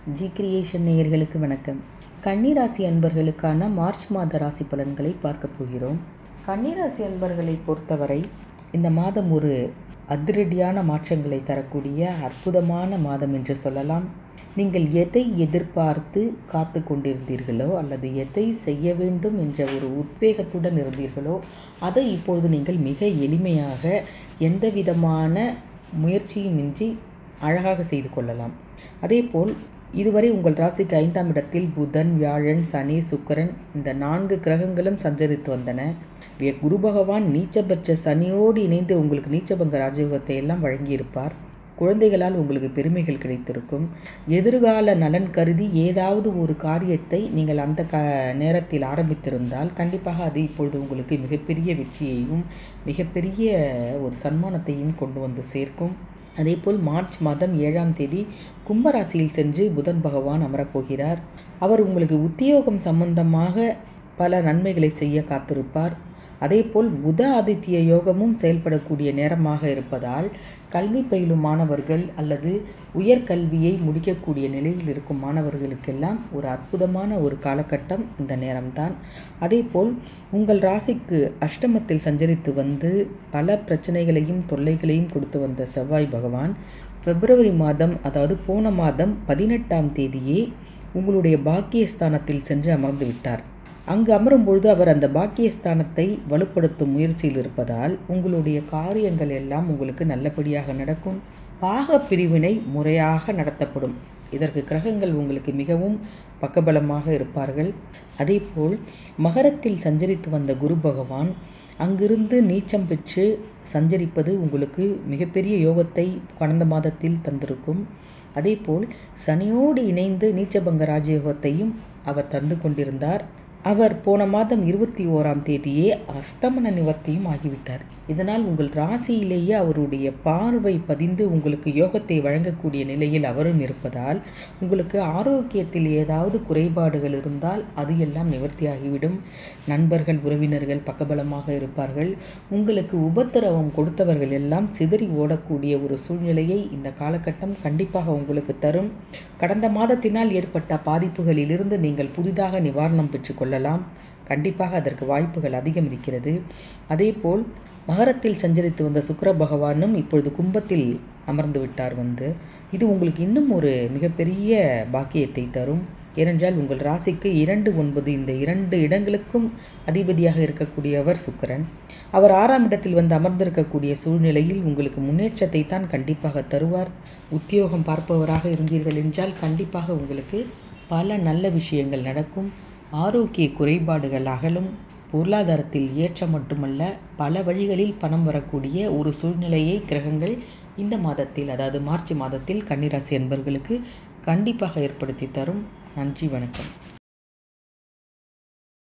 G creation நேயர்களுக்கு வணக்கம் கன்னிராசி அன்பர்களுக்கான மார்ச் மாத ராசி பலன்களை பார்க்க போகிறோம் கன்னிராசி அன்பர்களை பொறுத்தவரை இந்த மாதம் ஒரு அதிரடியான மாற்றங்களை தரக்கூடிய அற்புதமான மாதம் என்று சொல்லலாம் நீங்கள் எதை எதிர்பார்த்து காத்து கொண்டிருந்தீர்களோ அல்லது எதை செய்ய வேண்டும் என்ற ஒரு உத்வேகத்துடன் இருந்தீர்களோ அதை இப்பொழுது நீங்கள் மிக எளிமையாக எந்த விதமான முயற்சியுமின்றி அழகாக செய்து கொள்ளலாம் அதேபோல் இதுவரை உங்கள் ராசிக்கு ஐந்தாம் இடத்தில் புதன் வியாழன் சனி சுக்கிரன் இந்த நான்கு கிரகங்களும் சஞ்சரித்து வந்தன வே- குரு பகவான் நீச்சபட்ச சனியோடு இணைந்து உங்களுக்கு நீச்சபங்க ராஜயோகத்தை எல்லாம் வழங்கியிருப்பார் குழந்தைகளால் உங்களுக்கு பெருமைகள் கிடைத்திருக்கும் எதிர்கால நலன் கருதி ஏதாவது ஒரு காரியத்தை நீங்கள் அந்த க நேரத்தில் ஆரம்பித்திருந்தால் கண்டிப்பாக அது இப்பொழுது உங்களுக்கு மிகப்பெரிய வெற்றியையும் மிகப்பெரிய ஒரு சன்மானத்தையும் கொண்டு வந்து சேர்க்கும் அதேபோல் மார்ச் மாதம் ஏழாம் தேதி கும்பராசியில் சென்று புதன் பகவான் அமரப்போகிறார் அவர் உங்களுக்கு உத்தியோகம் சம்பந்தமாக பல நன்மைகளை செய்ய காத்திருப்பார் அதேபோல் புத ஆதித்ய யோகமும் செயல்படக்கூடிய நேரமாக இருப்பதால் கல்வி பயிலும் மாணவர்கள் அல்லது உயர்கல்வியை முடிக்கக்கூடிய நிலையில் இருக்கும் மாணவர்களுக்கெல்லாம் ஒரு அற்புதமான ஒரு காலகட்டம் இந்த நேரம்தான் அதேபோல் உங்கள் ராசிக்கு அஷ்டமத்தில் சஞ்சரித்து வந்து பல பிரச்சனைகளையும் தொல்லைகளையும் கொடுத்து வந்த செவ்வாய் பகவான் பிப்ரவரி மாதம் அதாவது போன மாதம் பதினெட்டாம் தேதியே உங்களுடைய பாக்கியஸ்தானத்தில் சென்று அமர்ந்து விட்டார் அங்கு அமரும் பொழுது அவர் அந்த பாக்கியஸ்தானத்தை வலுப்படுத்தும் முயற்சியில் இருப்பதால் உங்களுடைய காரியங்கள் எல்லாம் உங்களுக்கு நல்லபடியாக நடக்கும் பாக பிரிவினை முறையாக நடத்தப்படும் இதற்கு கிரகங்கள் உங்களுக்கு மிகவும் பக்கபலமாக இருப்பார்கள் அதேபோல் மகரத்தில் சஞ்சரித்து வந்த குரு பகவான் அங்கிருந்து நீச்சம் பெற்று சஞ்சரிப்பது உங்களுக்கு மிகப்பெரிய யோகத்தை கடந்த மாதத்தில் தந்திருக்கும் அதேபோல் சனியோடு இணைந்து நீச்சபங்க ராஜயோகத்தையும் அவர் தந்து கொண்டிருந்தார் அவர் போன மாதம் இருபத்தி ஓராம் தேதியே அஸ்தமன நிவர்த்தியும் ஆகிவிட்டார் இதனால் உங்கள் ராசியிலேயே அவருடைய பார்வை பதிந்து உங்களுக்கு யோகத்தை வழங்கக்கூடிய நிலையில் அவரும் இருப்பதால் உங்களுக்கு ஆரோக்கியத்தில் ஏதாவது குறைபாடுகள் இருந்தால் அது எல்லாம் நிவர்த்தியாகிவிடும் நண்பர்கள் உறவினர்கள் பக்கபலமாக இருப்பார்கள் உங்களுக்கு உபத்திரவம் கொடுத்தவர்கள் எல்லாம் சிதறி ஓடக்கூடிய ஒரு சூழ்நிலையை இந்த காலகட்டம் கண்டிப்பாக உங்களுக்கு தரும் கடந்த மாதத்தினால் ஏற்பட்ட பாதிப்புகளிலிருந்து நீங்கள் புதிதாக நிவாரணம் பெற்றுக்கொள்ளலாம் கண்டிப்பாக அதற்கு வாய்ப்புகள் அதிகம் இருக்கிறது அதேபோல் மகரத்தில் சஞ்சரித்து வந்த சுக்கிர பகவானும் இப்பொழுது கும்பத்தில் அமர்ந்து விட்டார் வந்து இது உங்களுக்கு இன்னும் ஒரு மிகப்பெரிய பாக்கியத்தை தரும் ஏனென்றால் உங்கள் ராசிக்கு இரண்டு ஒன்பது இந்த இரண்டு இடங்களுக்கும் அதிபதியாக இருக்கக்கூடியவர் சுக்கிரன் அவர் ஆறாம் இடத்தில் வந்து அமர்ந்திருக்கக்கூடிய சூழ்நிலையில் உங்களுக்கு முன்னேற்றத்தை தான் கண்டிப்பாக தருவார் உத்தியோகம் பார்ப்பவராக இருந்தீர்கள் என்றால் கண்டிப்பாக உங்களுக்கு பல நல்ல விஷயங்கள் நடக்கும் ஆரோக்கிய குறைபாடுகள் அகலும் பொருளாதாரத்தில் ஏற்றம் மட்டுமல்ல பல வழிகளில் பணம் வரக்கூடிய ஒரு சூழ்நிலையை கிரகங்கள் இந்த மாதத்தில் அதாவது மார்ச் மாதத்தில் கன்னிராசி என்பர்களுக்கு கண்டிப்பாக ஏற்படுத்தி தரும் நன்றி வணக்கம்